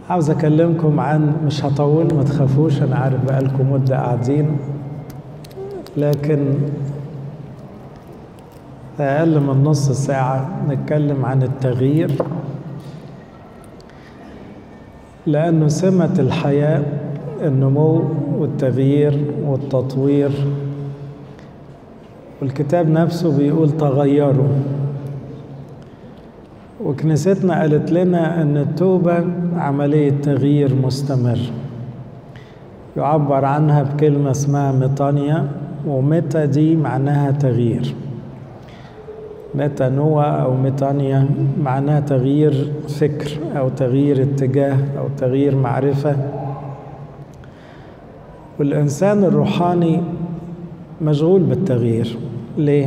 عاوز اكلمكم عن مش هطول ما تخافوش انا عارف بقالكم مدة قاعدين لكن اقل من نص ساعة نتكلم عن التغيير لانه سمة الحياة النمو والتغيير والتطوير والكتاب نفسه بيقول تغيروا وكنيستنا قالت لنا ان التوبة عملية تغيير مستمر يعبر عنها بكلمة اسمها ميطانيا وميتا دي معناها تغيير ميتا نوى أو ميطانيا معناها تغيير فكر أو تغيير اتجاه أو تغيير معرفة والإنسان الروحاني مشغول بالتغيير ليه؟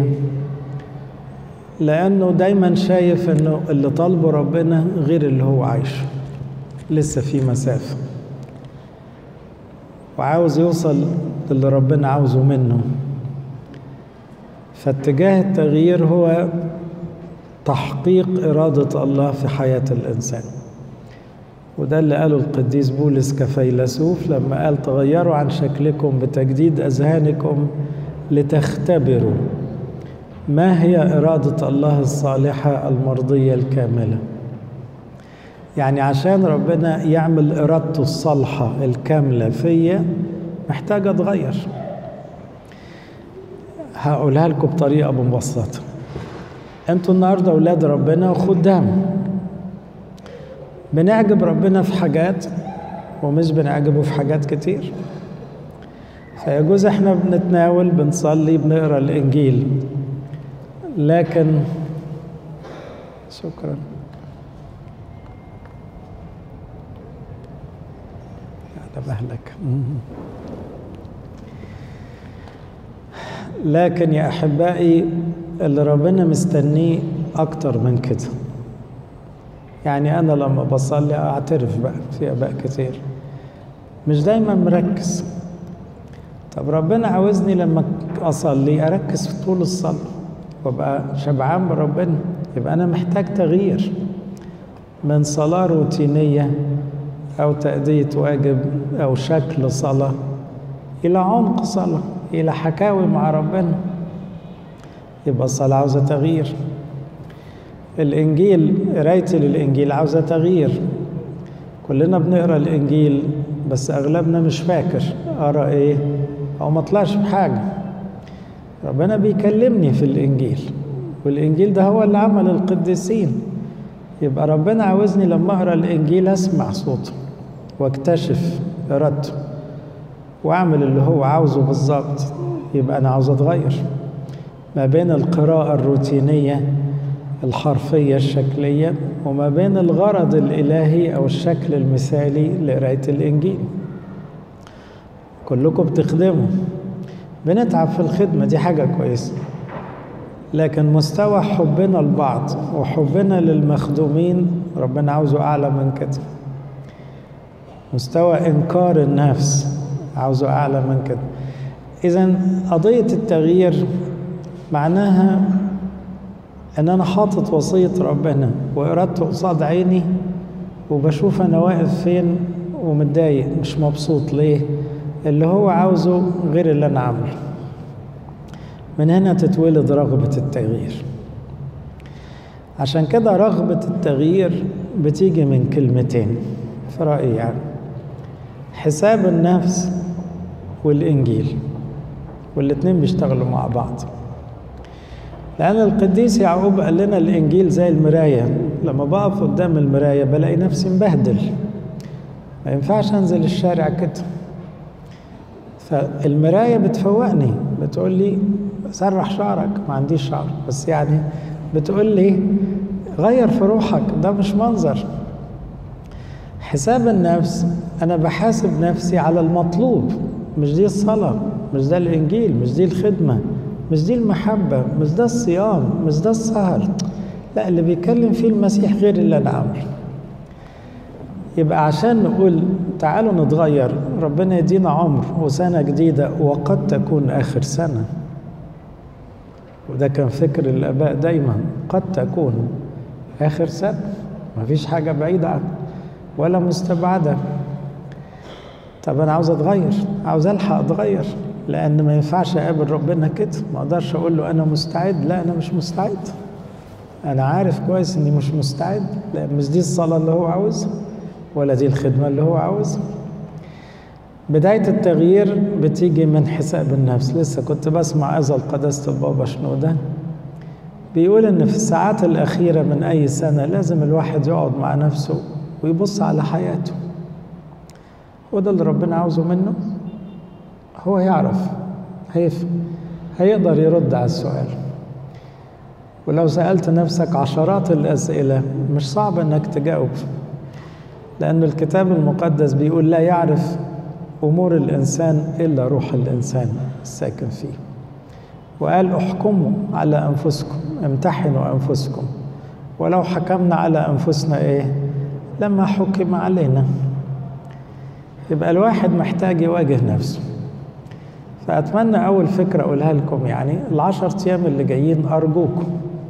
لأنه دايما شايف إنه اللي طالبه ربنا غير اللي هو عايشه لسه في مسافة وعاوز يوصل للي ربنا عاوزه منه فاتجاه التغيير هو تحقيق إرادة الله في حياة الإنسان وده اللي قاله القديس بولس كفيلسوف لما قال تغيروا عن شكلكم بتجديد أذهانكم لتختبروا ما هي إرادة الله الصالحة المرضية الكاملة يعني عشان ربنا يعمل إرادته الصالحة الكاملة فيا محتاج أتغير هقولها لكم بطريقة مبسطة أنتوا النهاردة أولاد ربنا وخدام بنعجب ربنا في حاجات ومش بنعجبه في حاجات كتير فيجوز احنا بنتناول بنصلي بنقرا الانجيل لكن شكرا على مهلك لكن يا احبائي اللي ربنا مستنيه اكتر من كده يعني انا لما بصلي اعترف بقى في اباء كتير مش دايما مركز طب ربنا عاوزني لما اصلي اركز في طول الصلاه وابقى شبعان بربنا يبقى انا محتاج تغيير من صلاه روتينيه او تاديه واجب او شكل صلاه الى عمق صلاه الى حكاوي مع ربنا يبقى الصلاه عاوزه تغيير الانجيل قرايتي للانجيل عاوزه تغيير كلنا بنقرا الانجيل بس اغلبنا مش فاكر اقرا ايه او ما طلعش بحاجه ربنا بيكلمني في الانجيل والانجيل ده هو اللي عمل القديسين يبقى ربنا عاوزني لما اقرا الانجيل اسمع صوته واكتشف ارادته واعمل اللي هو عاوزه بالظبط يبقى انا عاوز اتغير ما بين القراءه الروتينيه الحرفيه الشكليه وما بين الغرض الالهي او الشكل المثالي لقرايه الانجيل كلكم بتخدموا بنتعب في الخدمة دي حاجة كويسة لكن مستوى حبنا لبعض وحبنا للمخدومين ربنا عاوزه أعلى من كده مستوى إنكار النفس عاوزه أعلى من كده إذا قضية التغيير معناها إن أنا حاطط وصية ربنا وإرادته قصاد عيني وبشوف أنا واقف فين ومتضايق مش مبسوط ليه؟ اللي هو عاوزه غير اللي انا عامله من هنا تتولد رغبة التغيير عشان كده رغبة التغيير بتيجي من كلمتين في رأيي يعني حساب النفس والإنجيل والاتنين بيشتغلوا مع بعض لأن القديس يعقوب قال لنا الإنجيل زي المراية لما بقف قدام المراية بلاقي نفسي مبهدل ما ينفعش أنزل الشارع كده فالمراية بتفوقني بتقول لي سرح شعرك ما عنديش شعر بس يعني بتقول لي غير في روحك ده مش منظر حساب النفس أنا بحاسب نفسي على المطلوب مش دي الصلاة مش ده الإنجيل مش دي الخدمة مش دي المحبة مش ده الصيام مش ده السهر لا اللي بيتكلم فيه المسيح غير اللي أنا عامله يبقى عشان نقول تعالوا نتغير ربنا يدينا عمر وسنة جديدة وقد تكون آخر سنة وده كان فكر الآباء دايما قد تكون آخر سنة مفيش حاجة بعيدة عن ولا مستبعدة طب أنا عاوز أتغير عاوز ألحق أتغير لأن ما ينفعش أقابل ربنا كده ما أقدرش أقول له أنا مستعد لا أنا مش مستعد أنا عارف كويس إني مش مستعد لا مش دي الصلاة اللي هو عاوزها ولا دي الخدمة اللي هو عاوزها بداية التغيير بتيجي من حساب النفس لسه كنت بسمع أزل قداسة البابا شنودة بيقول إن في الساعات الأخيرة من أي سنة لازم الواحد يقعد مع نفسه ويبص على حياته وده اللي ربنا عاوزه منه هو يعرف هيفهم هيقدر يرد على السؤال ولو سألت نفسك عشرات الأسئلة مش صعب إنك تجاوب لأن الكتاب المقدس بيقول لا يعرف أمور الإنسان إلا روح الإنسان الساكن فيه وقال احكموا على أنفسكم امتحنوا أنفسكم ولو حكمنا على أنفسنا إيه لما حكم علينا يبقى الواحد محتاج يواجه نفسه فأتمنى أول فكرة أقولها لكم يعني العشر أيام اللي جايين أرجوكم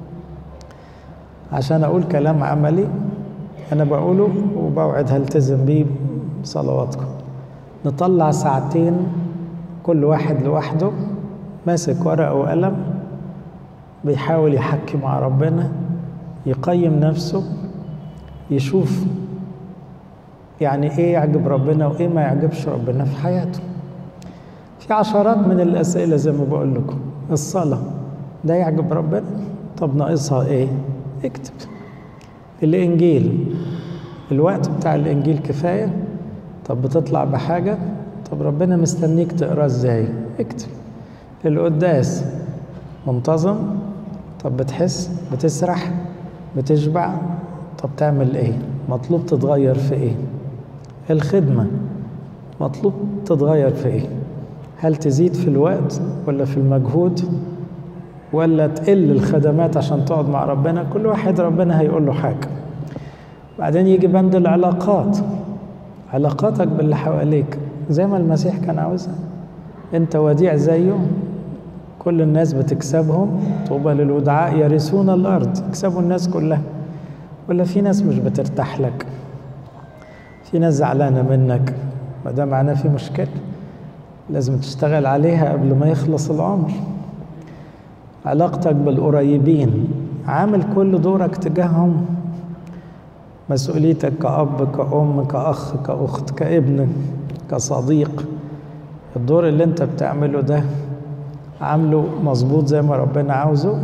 عشان أقول كلام عملي أنا بقوله وبوعد هلتزم بيه بصلواتكم نطلع ساعتين كل واحد لوحده ماسك ورقة وقلم بيحاول يحكي مع ربنا يقيم نفسه يشوف يعني ايه يعجب ربنا وايه ما يعجبش ربنا في حياته في عشرات من الاسئله زي ما بقول لكم الصلاه ده يعجب ربنا طب ناقصها ايه اكتب الانجيل الوقت بتاع الانجيل كفايه طب بتطلع بحاجه طب ربنا مستنيك تقرا ازاي اكتب القداس منتظم طب بتحس بتسرح بتشبع طب تعمل ايه مطلوب تتغير في ايه الخدمه مطلوب تتغير في ايه هل تزيد في الوقت ولا في المجهود ولا تقل الخدمات عشان تقعد مع ربنا كل واحد ربنا هيقول له حاجه بعدين يجي بند العلاقات علاقاتك باللي حواليك زي ما المسيح كان عاوزها انت وديع زيه كل الناس بتكسبهم طوبى للودعاء يرثون الارض يكسبوا الناس كلها ولا في ناس مش بترتاح لك في ناس زعلانه منك ما ده معناه في مشكله لازم تشتغل عليها قبل ما يخلص العمر علاقتك بالقريبين عامل كل دورك تجاههم مسؤوليتك كأب كأم كأخ كأخت كابن كصديق الدور اللي انت بتعمله ده عامله مظبوط زي ما ربنا عاوزه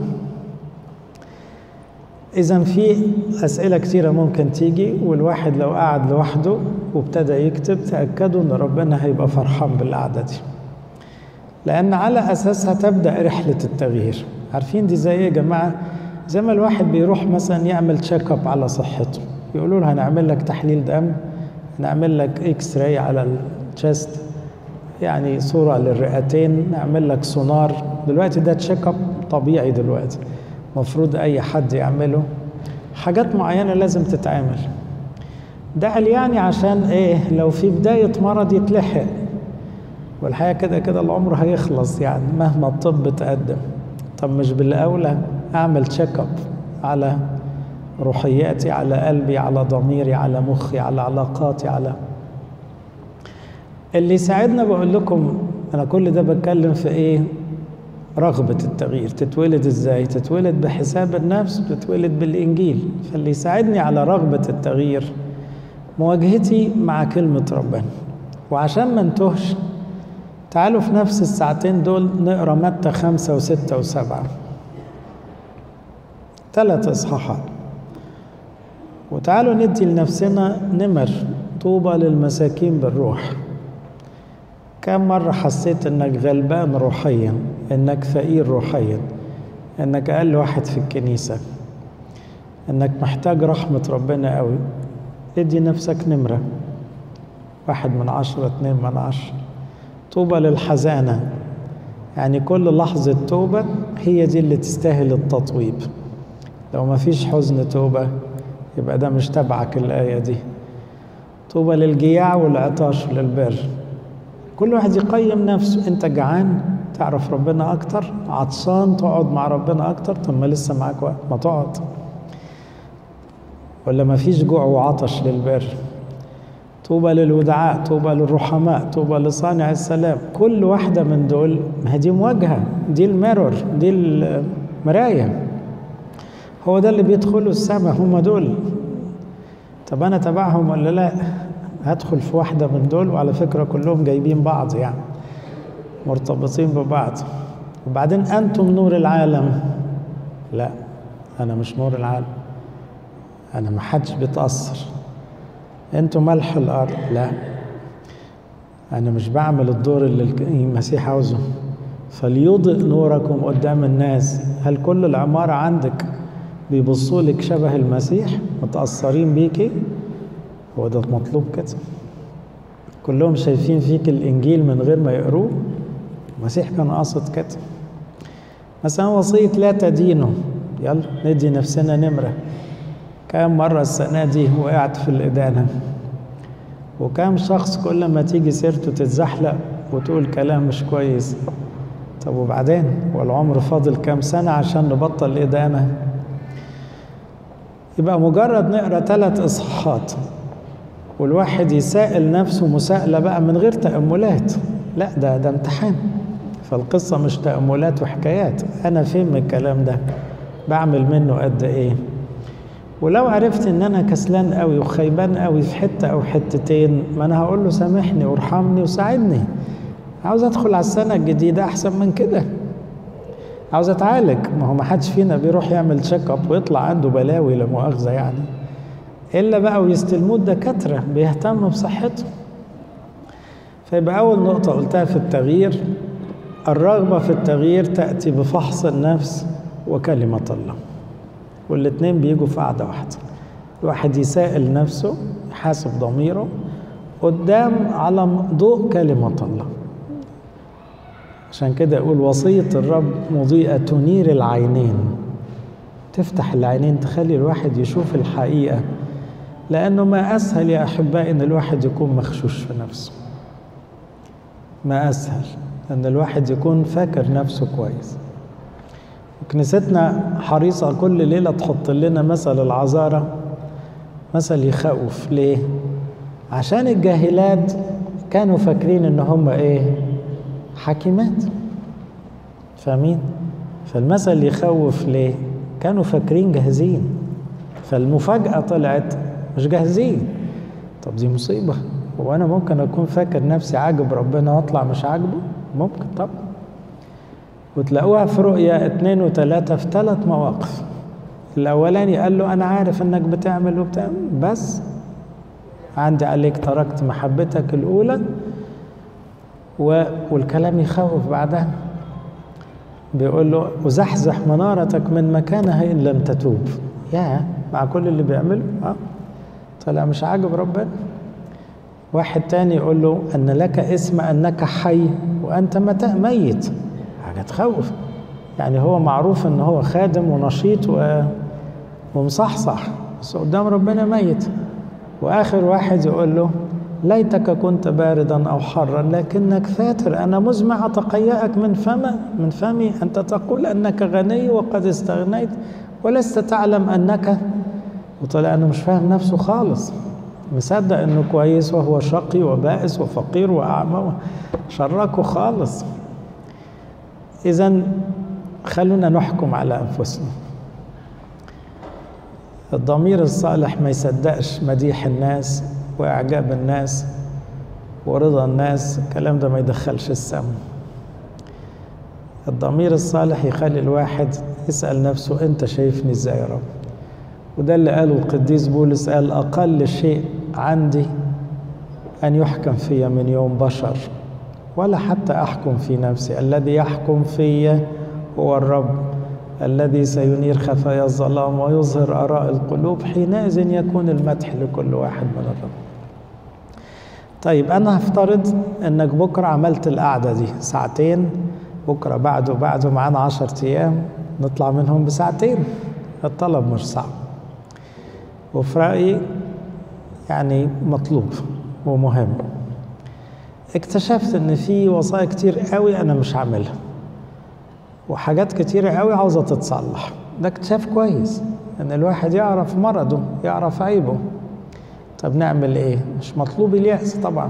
إذا في أسئلة كتيرة ممكن تيجي والواحد لو قعد لوحده وابتدى يكتب تأكدوا إن ربنا هيبقى فرحان بالقعدة دي. لأن على أساسها تبدأ رحلة التغيير. عارفين دي زي إيه يا جماعة؟ زي ما الواحد بيروح مثلا يعمل تشيك اب على صحته، يقولوا له هنعمل لك تحليل دم، هنعمل لك اكس راي على الشيست، يعني صورة للرئتين، نعمل لك سونار، دلوقتي ده تشيك اب طبيعي دلوقتي. مفروض اي حد يعمله حاجات معينة لازم تتعمل ده يعني عشان ايه لو في بداية مرض يتلحق والحقيقة كده كده العمر هيخلص يعني مهما الطب تقدم طب مش بالأولى أعمل تشيك اب على روحياتي على قلبي على ضميري على مخي على علاقاتي على اللي يساعدنا بقول لكم أنا كل ده بتكلم في إيه رغبة التغيير تتولد ازاي تتولد بحساب النفس تتولد بالإنجيل فاللي يساعدني على رغبة التغيير مواجهتي مع كلمة ربنا وعشان ما انتهش تعالوا في نفس الساعتين دول نقرا متى خمسة وستة وسبعة ثلاث إصحاحات وتعالوا ندي لنفسنا نمر طوبى للمساكين بالروح كم مرة حسيت انك غلبان روحيا انك فقير روحيا انك اقل واحد في الكنيسة انك محتاج رحمة ربنا قوي ادي نفسك نمرة واحد من عشرة اتنين من عشرة طوبى للحزانة يعني كل لحظة توبة هي دي اللي تستاهل التطويب لو ما فيش حزن توبة يبقى ده مش تبعك الآية دي طوبى للجياع والعطاش للبر كل واحد يقيم نفسه انت جعان تعرف ربنا اكتر عطشان تقعد مع ربنا اكتر طب ما لسه معاك وقت ما تقعد ولا ما فيش جوع وعطش للبر طوبى للودعاء طوبى للرحماء طوبى لصانع السلام كل واحدة من دول ما هي دي مواجهة دي الميرور دي المراية هو ده اللي بيدخلوا السماء هم دول طب أنا تبعهم ولا لا هدخل في واحدة من دول وعلى فكرة كلهم جايبين بعض يعني مرتبطين ببعض وبعدين أنتم نور العالم لا أنا مش نور العالم أنا ما حدش بيتأثر أنتم ملح الأرض لا أنا مش بعمل الدور اللي المسيح عاوزه فليضئ نوركم قدام الناس هل كل العمارة عندك بيبصوا لك شبه المسيح متأثرين بيكي هو ده المطلوب كده كلهم شايفين فيك الإنجيل من غير ما يقروه المسيح كان قاصد كده مثلا وصية لا تدينوا يلا ندي نفسنا نمرة كم مرة السنة دي وقعت في الإدانة وكم شخص كل ما تيجي سيرته تتزحلق وتقول كلام مش كويس طب وبعدين والعمر فاضل كام سنة عشان نبطل إدانة يبقى مجرد نقرا ثلاث إصحاحات والواحد يسائل نفسه مساءلة بقى من غير تأملات لا ده ده امتحان فالقصة مش تأملات وحكايات أنا فين من الكلام ده بعمل منه قد إيه ولو عرفت ان انا كسلان قوي وخيبان قوي في حته او حتتين ما انا هقول له سامحني وارحمني وساعدني عاوز ادخل على السنه الجديده احسن من كده عاوز اتعالج ما هو ما حدش فينا بيروح يعمل تشيك اب ويطلع عنده بلاوي لا مؤاخذه يعني الا بقى ويستلموه الدكاتره بيهتموا بصحته فيبقى اول نقطه قلتها في التغيير الرغبه في التغيير تاتي بفحص النفس وكلمه الله والاتنين بيجوا في قعدة واحدة الواحد يسائل نفسه يحاسب ضميره قدام على ضوء كلمة الله عشان كده يقول وصية الرب مضيئة تنير العينين تفتح العينين تخلي الواحد يشوف الحقيقة لأنه ما أسهل يا أحبائي إن الواحد يكون مخشوش في نفسه ما أسهل أن الواحد يكون فاكر نفسه كويس كنيستنا حريصة كل ليلة تحط لنا مثل العذارة مثل يخوف ليه؟ عشان الجاهلات كانوا فاكرين ان هم ايه؟ حكيمات فاهمين؟ فالمثل يخوف ليه؟ كانوا فاكرين جاهزين فالمفاجأة طلعت مش جاهزين طب دي مصيبة هو أنا ممكن أكون فاكر نفسي عاجب ربنا وأطلع مش عاجبه؟ ممكن طبعا وتلاقوها في رؤيا اتنين وتلاتة في ثلاث مواقف الأولاني قال له أنا عارف إنك بتعمل وبتعمل بس عندي عليك تركت محبتك الأولى و... والكلام يخوف بعدها بيقول له وزحزح منارتك من مكانها إن لم تتوب يا مع كل اللي بيعمله اه طلع مش عاجب ربنا واحد تاني يقول له أن لك اسم أنك حي وأنت متى ميت حاجة تخوف يعني هو معروف ان هو خادم ونشيط و... ومصحصح بس قدام ربنا ميت واخر واحد يقول له ليتك كنت باردا او حرا لكنك فاتر انا مزمع اتقيأك من فم من فمي انت تقول انك غني وقد استغنيت ولست تعلم انك وطلع انه مش فاهم نفسه خالص مصدق انه كويس وهو شقي وبائس وفقير واعمى شركه خالص إذا خلونا نحكم على أنفسنا الضمير الصالح ما يصدقش مديح الناس وإعجاب الناس ورضا الناس الكلام ده ما يدخلش السم الضمير الصالح يخلي الواحد يسأل نفسه أنت شايفني إزاي يا رب وده اللي قاله القديس بولس قال أقل شيء عندي أن يحكم في من يوم بشر ولا حتى أحكم في نفسي الذي يحكم في هو الرب الذي سينير خفايا الظلام ويظهر آراء القلوب حينئذ يكون المدح لكل واحد من الرب طيب أنا هفترض أنك بكرة عملت القعدة دي ساعتين بكرة بعده بعده معانا عشرة أيام نطلع منهم بساعتين الطلب مش صعب وفي رأيي يعني مطلوب ومهم اكتشفت ان في وصايا كتير قوي انا مش عاملها وحاجات كتيرة قوي عاوزة تتصلح ده اكتشاف كويس ان الواحد يعرف مرضه يعرف عيبه طب نعمل ايه مش مطلوب اليأس طبعا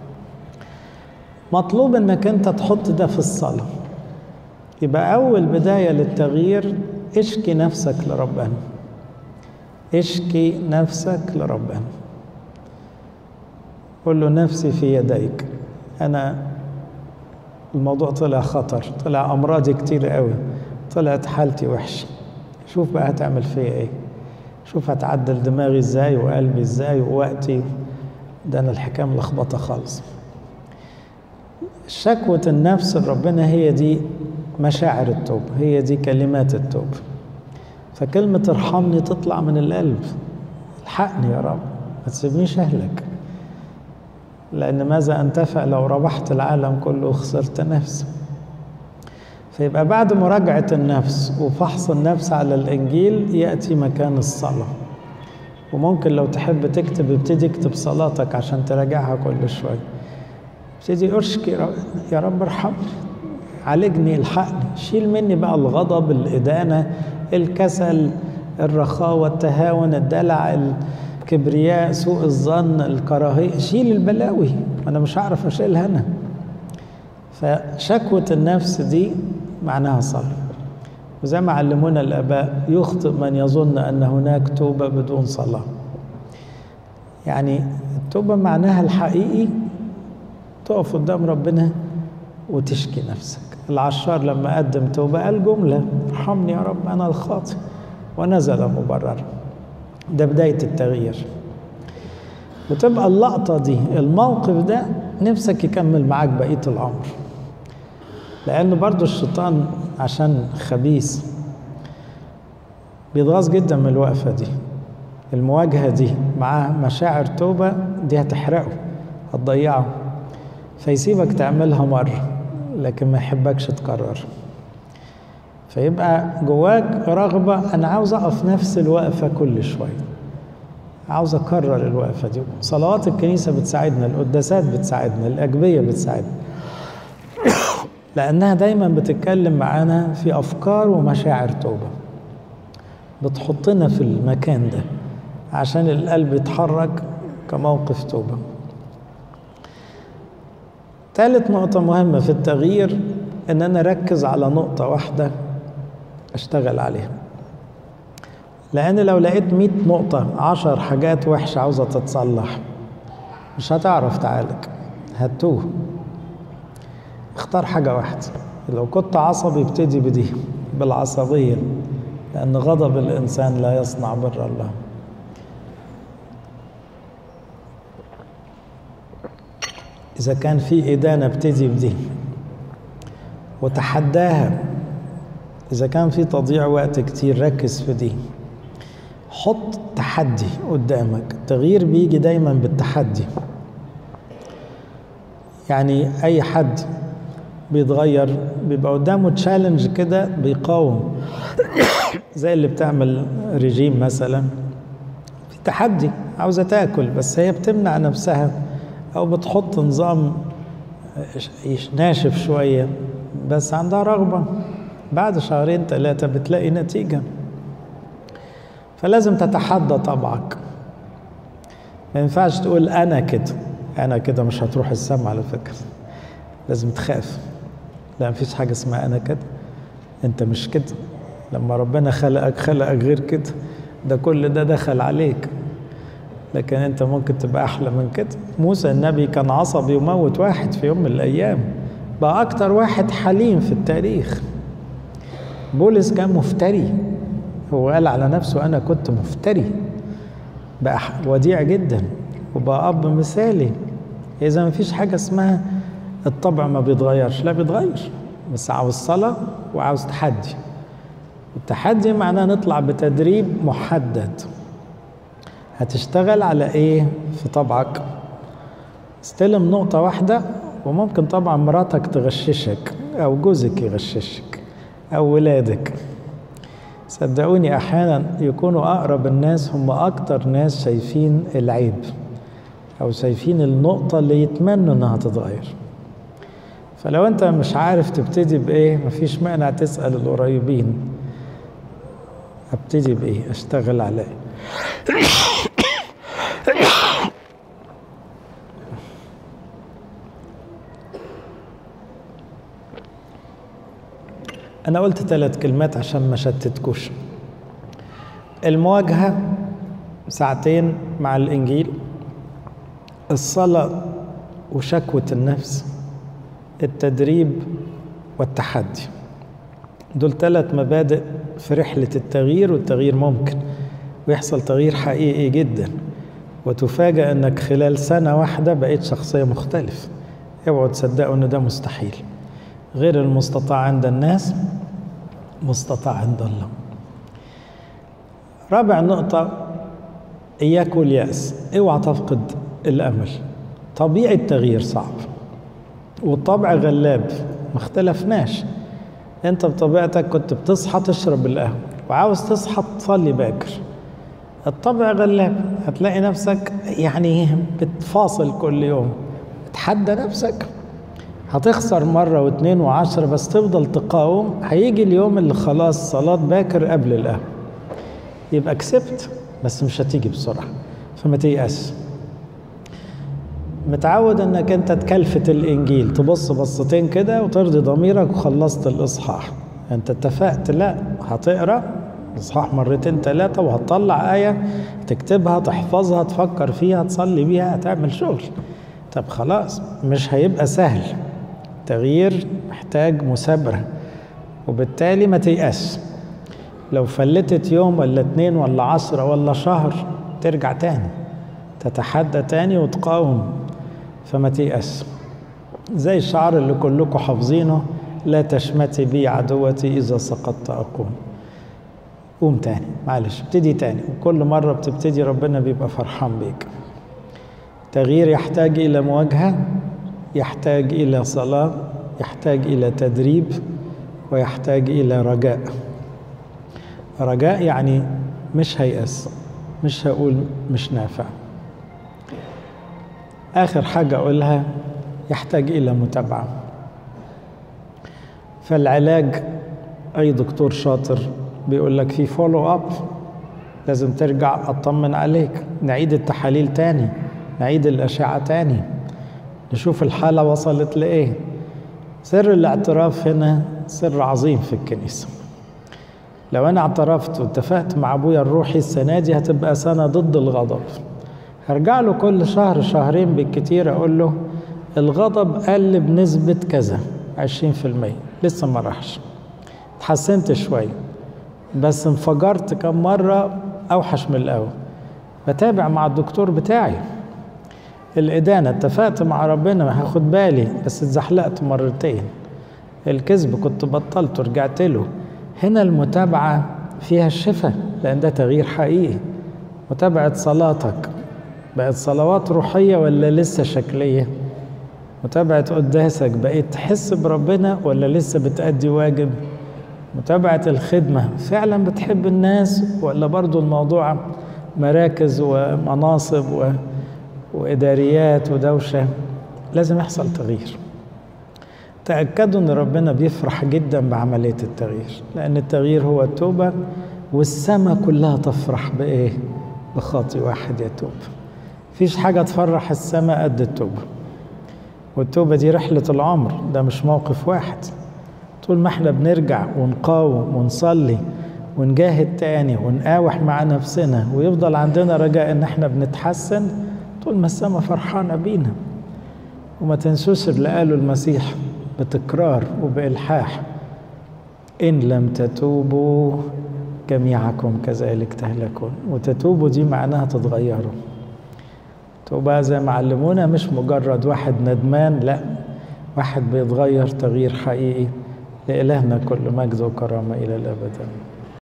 مطلوب انك انت تحط ده في الصلاة يبقى اول بداية للتغيير اشكي نفسك لربنا اشكي نفسك لربنا قل له نفسي في يديك انا الموضوع طلع خطر طلع امراضي كتير قوي طلعت حالتي وحشه شوف بقى هتعمل فيا ايه شوف هتعدل دماغي ازاي وقلبي ازاي ووقتي ده انا الحكايه ملخبطه خالص شكوة النفس لربنا هي دي مشاعر التوبة هي دي كلمات التوبة فكلمة ارحمني تطلع من القلب الحقني يا رب ما تسيبنيش اهلك لأن ماذا أنتفع لو ربحت العالم كله وخسرت نفسي فيبقى بعد مراجعة النفس وفحص النفس على الإنجيل يأتي مكان الصلاة وممكن لو تحب تكتب ابتدي اكتب صلاتك عشان تراجعها كل شوية ابتدي اشكي يا رب ارحمني عالجني الحقني شيل مني بقى الغضب الإدانة الكسل الرخاوة التهاون الدلع الكبرياء سوء الظن الكراهية شيل البلاوي أنا مش هعرف أشيلها أنا فشكوة النفس دي معناها صلاة وزي ما علمونا الآباء يخطئ من يظن أن هناك توبة بدون صلاة يعني التوبة معناها الحقيقي تقف قدام ربنا وتشكي نفسك العشار لما قدم توبة قال جملة ارحمني يا رب أنا الخاطئ ونزل مبررا ده بداية التغيير وتبقى اللقطة دي الموقف ده نفسك يكمل معاك بقية العمر لأنه برضو الشيطان عشان خبيث بيتغاظ جدا من الوقفة دي المواجهة دي مع مشاعر توبة دي هتحرقه هتضيعه فيسيبك تعملها مرة لكن ما يحبكش تكرر فيبقى جواك رغبة أنا عاوز أقف نفس الوقفة كل شوية عاوز أكرر الوقفة دي صلوات الكنيسة بتساعدنا القداسات بتساعدنا الأجبية بتساعدنا لأنها دايما بتتكلم معانا في أفكار ومشاعر توبة بتحطنا في المكان ده عشان القلب يتحرك كموقف توبة ثالث نقطة مهمة في التغيير إن أنا أركز على نقطة واحدة أشتغل عليها لأن لو لقيت مئة نقطة عشر حاجات وحشة عاوزة تتصلح مش هتعرف تعالج هتوه اختار حاجة واحدة لو كنت عصبي ابتدي بدي بالعصبية لأن غضب الإنسان لا يصنع بر الله إذا كان في إدانة ابتدي بدي وتحداها إذا كان في تضييع وقت كتير ركز في دي حط تحدي قدامك التغيير بيجي دايما بالتحدي يعني أي حد بيتغير بيبقى قدامه تشالنج كده بيقاوم زي اللي بتعمل ريجيم مثلا في تحدي عاوزة تاكل بس هي بتمنع نفسها أو بتحط نظام ناشف شوية بس عندها رغبة بعد شهرين ثلاثة بتلاقي نتيجة فلازم تتحدى طبعك ما ينفعش تقول أنا كده أنا كده مش هتروح السما على فكرة لازم تخاف لا مفيش حاجة اسمها أنا كده أنت مش كده لما ربنا خلقك خلقك غير كده ده كل ده دخل عليك لكن أنت ممكن تبقى أحلى من كده موسى النبي كان عصبي وموت واحد في يوم من الأيام بقى أكتر واحد حليم في التاريخ بولس كان مفتري هو قال على نفسه أنا كنت مفتري بقى وديع جدا وبقى أب مثالي إذا مفيش حاجة اسمها الطبع ما بيتغيرش لا بيتغير بس عاوز صلاة وعاوز تحدي التحدي معناه نطلع بتدريب محدد هتشتغل على ايه في طبعك استلم نقطة واحدة وممكن طبعا مراتك تغششك او جوزك يغششك او ولادك صدقوني احيانا يكونوا اقرب الناس هم اكتر ناس شايفين العيب او شايفين النقطة اللي يتمنوا انها تتغير فلو انت مش عارف تبتدي بايه مفيش مانع تسأل القريبين ابتدي بايه اشتغل على ايه أنا قلت ثلاث كلمات عشان ما شتتكوش المواجهة ساعتين مع الإنجيل الصلاة وشكوة النفس التدريب والتحدي دول ثلاث مبادئ في رحلة التغيير والتغيير ممكن ويحصل تغيير حقيقي جدا وتفاجأ أنك خلال سنة واحدة بقيت شخصية مختلفة اوعوا تصدقوا أن ده مستحيل غير المستطاع عند الناس مستطاع عند الله رابع نقطة إياك واليأس اوعى تفقد الأمل طبيعي التغيير صعب والطبع غلاب ما اختلفناش انت بطبيعتك كنت بتصحى تشرب القهوة وعاوز تصحى تصلي باكر الطبع غلاب هتلاقي نفسك يعني بتفاصل كل يوم تحدى نفسك هتخسر مرة واثنين وعشرة بس تفضل تقاوم هيجي اليوم اللي خلاص صلاة باكر قبل القهوة يبقى كسبت بس مش هتيجي بسرعة فما تيأس متعود انك انت تكلفت الانجيل تبص بصتين كده وترضي ضميرك وخلصت الاصحاح انت اتفقت لا هتقرا اصحاح مرتين ثلاثه وهتطلع ايه تكتبها تحفظها تفكر فيها تصلي بيها هتعمل شغل طب خلاص مش هيبقى سهل تغيير محتاج مثابره وبالتالي ما تيأس لو فلتت يوم ولا اتنين ولا عشرة ولا شهر ترجع تاني تتحدى تاني وتقاوم فما تيأس زي الشعر اللي كلكم حافظينه لا تشمتي بي عدوتي إذا سقطت أقوم قوم تاني معلش ابتدي تاني وكل مرة بتبتدي ربنا بيبقى فرحان بيك تغيير يحتاج إلى مواجهة يحتاج إلى صلاة يحتاج إلى تدريب ويحتاج إلى رجاء رجاء يعني مش هيأس مش هقول مش نافع آخر حاجة أقولها يحتاج إلى متابعة فالعلاج أي دكتور شاطر بيقول لك في فولو أب لازم ترجع أطمن عليك نعيد التحاليل تاني نعيد الأشعة تاني نشوف الحالة وصلت لإيه سر الاعتراف هنا سر عظيم في الكنيسة لو أنا اعترفت واتفقت مع أبويا الروحي السنة دي هتبقى سنة ضد الغضب هرجع له كل شهر شهرين بالكتير أقول له الغضب قل بنسبة كذا عشرين في المية لسه ما راحش اتحسنت شوية بس انفجرت كم مرة أوحش من الأول بتابع مع الدكتور بتاعي الإدانة اتفقت مع ربنا هاخد بالي بس اتزحلقت مرتين الكذب كنت بطلت ورجعت له هنا المتابعة فيها الشفاء لأن ده تغيير حقيقي متابعة صلاتك بقت صلوات روحية ولا لسه شكلية متابعة قداسك بقيت تحس بربنا ولا لسه بتأدي واجب متابعة الخدمة فعلا بتحب الناس ولا برضو الموضوع مراكز ومناصب و... وإداريات ودوشة لازم يحصل تغيير تأكدوا أن ربنا بيفرح جدا بعملية التغيير لأن التغيير هو التوبة والسماء كلها تفرح بإيه؟ بخاطي واحد يتوب فيش حاجة تفرح السماء قد التوبة والتوبة دي رحلة العمر ده مش موقف واحد طول ما احنا بنرجع ونقاوم ونصلي ونجاهد تاني ونقاوح مع نفسنا ويفضل عندنا رجاء ان احنا بنتحسن طول ما السماء فرحانة بينا وما تنسوش اللي قاله المسيح بتكرار وبإلحاح إن لم تتوبوا جميعكم كذلك تهلكون وتتوبوا دي معناها تتغيروا توبة زي ما علمونا مش مجرد واحد ندمان لا واحد بيتغير تغيير حقيقي لإلهنا كل مجد وكرامة إلى الأبد